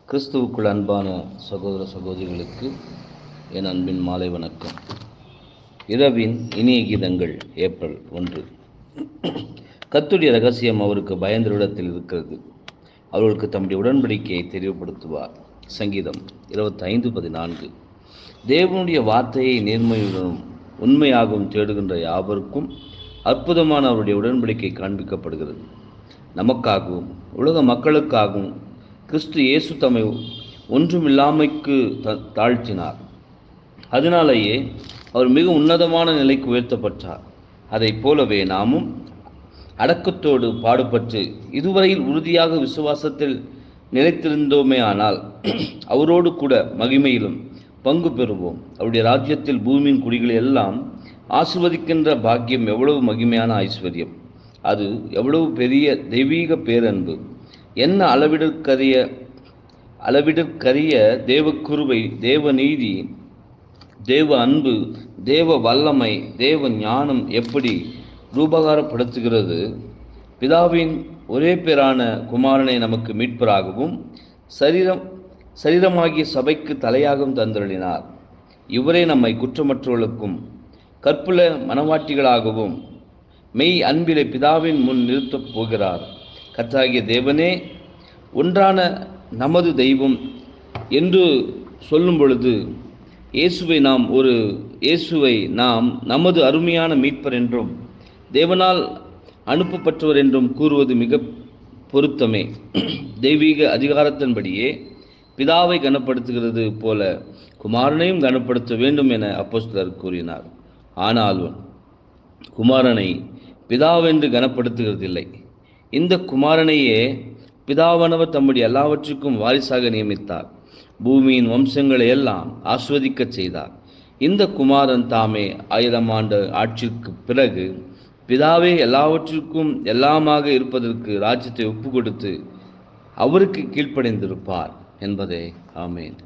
கிறிஸ்துவுக்குள் அன்பான சகோதர சகோதரிகளுக்கு என் அன்பின் மாலை வணக்கம் இரவின் இனிய கீதங்கள் ஏப்ரல் ஒன்று கத்துடைய ரகசியம் அவருக்கு பயந்தரிடத்தில் இருக்கிறது அவர்களுக்கு தம்முடைய உடன்படிக்கையை தெளிவுபடுத்துவார் சங்கீதம் இருபத்தைந்து பதினான்கு தேவனுடைய வார்த்தையை நேர்மையுடனும் உண்மையாகவும் தேடுகின்ற யாவருக்கும் அற்புதமான அவருடைய உடன்படிக்கை காண்பிக்கப்படுகிறது நமக்காகவும் உலக மக்களுக்காகவும் கிறிஸ்து இயேசு தம்மை ஒன்றுமில்லாமைக்கு த தாழ்த்தினார் அதனாலேயே அவர் மிக உன்னதமான நிலைக்கு உயர்த்தப்பட்டார் அதைப் போலவே நாமும் அடக்கத்தோடு பாடுபட்டு இதுவரையில் உறுதியாக விசுவாசத்தில் நிலைத்திருந்தோமே ஆனால் அவரோடு கூட மகிமையிலும் பங்கு பெறுவோம் அவருடைய ராஜ்யத்தில் பூமியின் குடிகளை எல்லாம் ஆசிர்வதிக்கின்ற பாக்கியம் எவ்வளவு மகிமையான ஐஸ்வர்யம் அது எவ்வளவு பெரிய தெய்வீக பேரன்பு என்ன அளவிடற்கரிய அளவிடற்கரிய தேவ குருவை தேவ நீதி தேவ அன்பு தேவ வல்லமை தேவ ஞானம் எப்படி ரூபகாரப்படுத்துகிறது பிதாவின் ஒரே பேரான குமாரனை நமக்கு மீட்பராகவும் சரீரம் சரீரமாகிய சபைக்கு தலையாகவும் தந்தருளினார் இவரே நம்மை குற்றமற்றவர்களுக்கும் கற்புல மனவாட்டிகளாகவும் மெய் அன்பிலே பிதாவின் முன் நிறுத்தப் போகிறார் கர்த்தாகிய தேவனே ஒன்றான நமது தெய்வம் என்று சொல்லும் பொழுது இயேசுவை நாம் ஒரு இயேசுவை நாம் நமது அருமையான மீட்பர் என்றும் தேவனால் அனுப்பப்பட்டவர் என்றும் கூறுவது மிக பொருத்தமே தெய்வீக அதிகாரத்தின்படியே பிதாவை கனப்படுத்துகிறது போல குமாரனையும் கனப்படுத்த வேண்டும் என அப்போஸ்தலர் கூறினார் ஆனாலும் குமாரனை பிதாவென்று கனப்படுத்துகிறதில்லை இந்த குமாரனையே பிதாவானவர் தம்முடைய எல்லாவற்றுக்கும் வாரிசாக நியமித்தார் பூமியின் வம்சங்களை எல்லாம் ஆஸ்வதிக்கச் செய்தார் இந்த குமாரன் தாமே ஆயிரம் ஆண்டு ஆட்சிக்கு பிறகு பிதாவே எல்லாவற்றிற்கும் எல்லாமாக இருப்பதற்கு ராஜ்யத்தை ஒப்பு கொடுத்து அவருக்கு கீழ்ப்படைந்திருப்பார் என்பதே ஆமேன்